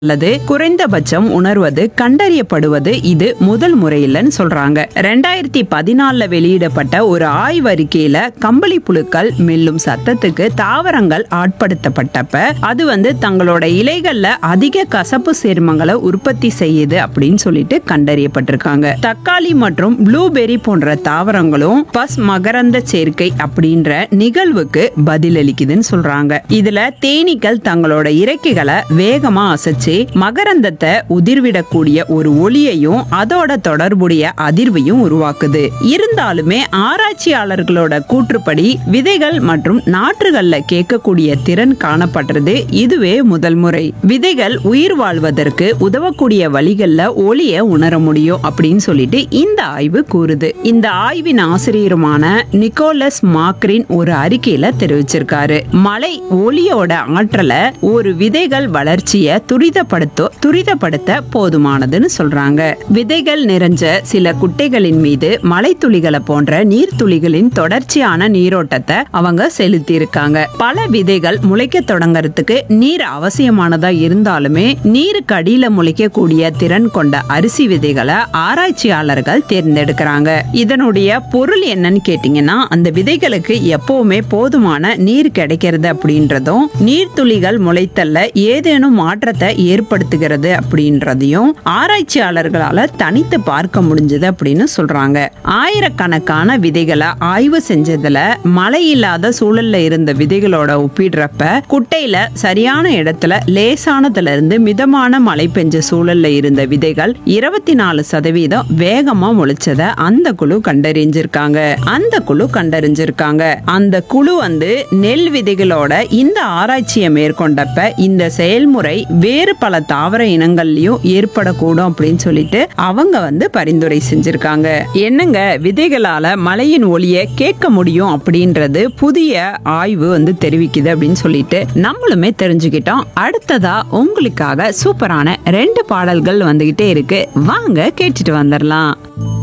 அல்லது குறைந்தபட்சம் உணர்வது கண்டறியப்படுவது இது முதல் முறையில்னு சொல்றாங்க ரெண்டாயிரத்தி பதினாலுல வெளியிடப்பட்ட ஒரு ஆய்வறிக்கையில கம்பளி புழுக்கள் மெல்லும் சத்தத்துக்கு தாவரங்கள் ஆட்படுத்தப்பட்டப்ப அது வந்து தங்களோட இலைகள்ல அதிக கசப்பு சேர்மங்களை உற்பத்தி செய்யுது அப்படின்னு சொல்லிட்டு கண்டறியப்பட்டிருக்காங்க தக்காளி மற்றும் ப்ளூபெர்ரி போன்ற தாவரங்களும் பஸ் மகரந்த சேர்க்கை அப்படின்ற நிகழ்வுக்கு பதிலளிக்குதுன்னு சொல்றாங்க இதுல தேனீக்கள் தங்களோட இறக்கைகளை வேகமா அசைச்சு மகரந்தத்தை உதிர்விடக்கூடிய ஒரு ஒளியையும் அதோட தொடர்புடைய அதிர்வையும் உருவாக்குது இருந்தாலுமே ஆராய்ச்சியாளர்களோட கூற்றுப்படி விதைகள் மற்றும் நாற்றுகள்ல கேட்கக்கூடிய திறன் காணப்படுறது இதுவே முதல் முறை விதைகள் உயிர் வாழ்வதற்கு உதவக்கூடிய வழிகள்ல ஒளிய உணர முடியும் அப்படின்னு சொல்லிட்டு இந்த ஆய்வு கூறுது இந்த ஆய்வின் ஆசிரியருமான நிக்கோலஸ் மாக்ரின் ஒரு அறிக்கையில தெரிவிச்சிருக்காரு மழை ஒளியோட ஆற்றலை ஒரு விதைகள் வளர்ச்சிய துரிதப்படுத்த துரிதப்படுத்த போதுமானதுன்னு சொல்றாங்க விதைகள் நிறைஞ்ச சில குட்டைகளின் மீது மழைத்துளிகளை போன்ற நீர்த்துளிகளின் தொடர்ச்சியான நீரோட்டத்தை அவங்க செலுத்தி இருக்காங்க பல விதைகள் முளைக்க தொடங்கறதுக்கு நீர் அவசியமானதா இருந்தாலுமே நீருக்கு அடியில முளைக்கக்கூடிய திறன் கொண்ட அரிசி விதைகளை ஆராய்ச்சியாளர்கள் தேர்ந்தெடுக்கிறாங்க இதனுடைய பொருள் என்னன்னு கேட்டீங்கன்னா அந்த விதைகளுக்கு எப்பவுமே போதுமான நீர் கிடைக்கிறது அப்படின்றதும் நீர்த்துளிகள் முளைத்தல்ல ஏதேனும் மாற்றத்தை ஏற்படுத்துகிறது அப்படின்றதையும் ஆராய்ச்சியாளர்களால தனித்து பார்க்க முடிஞ்சது அப்படின்னு சொல்றாங்க ஆயிரக்கணக்கான விதைகளை ஆய்வு செஞ்சதுல மழை இல்லாத சூழல்ல இருந்த விதைகளோட ஒப்பிடுறப்ப குட்டையில சரியான இடத்துல லேசானதுல இருந்து மிதமான மழை பெஞ்ச சூழல்ல இருந்த விதைகள் இருபத்தி நாலு சதவீதம் வேகமா முளைச்சத அந்த குழு கண்டறிஞ்சிருக்காங்க அந்த குழு கண்டறிஞ்சிருக்காங்க அந்த குழு வந்து நெல் விதைகளோட இந்த ஆராய்ச்சியை மேற்கொண்டப்ப இந்த செயல்முறை வேறு பல தாவர இனங்கள்லயும் ஏற்படக்கூடும் அப்படின்னு சொல்லிட்டு அவங்க வந்து பரிந்துரை செஞ்சிருக்காங்க என்னங்க விதைகளால மழையின் ஒளியை கேட்க முடியும் அப்படின்றது புதிய ஆய்வு வந்து தெரிவிக்குது அப்படின்னு சொல்லிட்டு நம்மளுமே தெரிஞ்சுக்கிட்டோம் அடுத்ததா உங்களுக்காக சூப்பரான ரெண்டு பாடல்கள் வந்துகிட்டே இருக்கு வாங்க கேட்டுட்டு வந்துடலாம்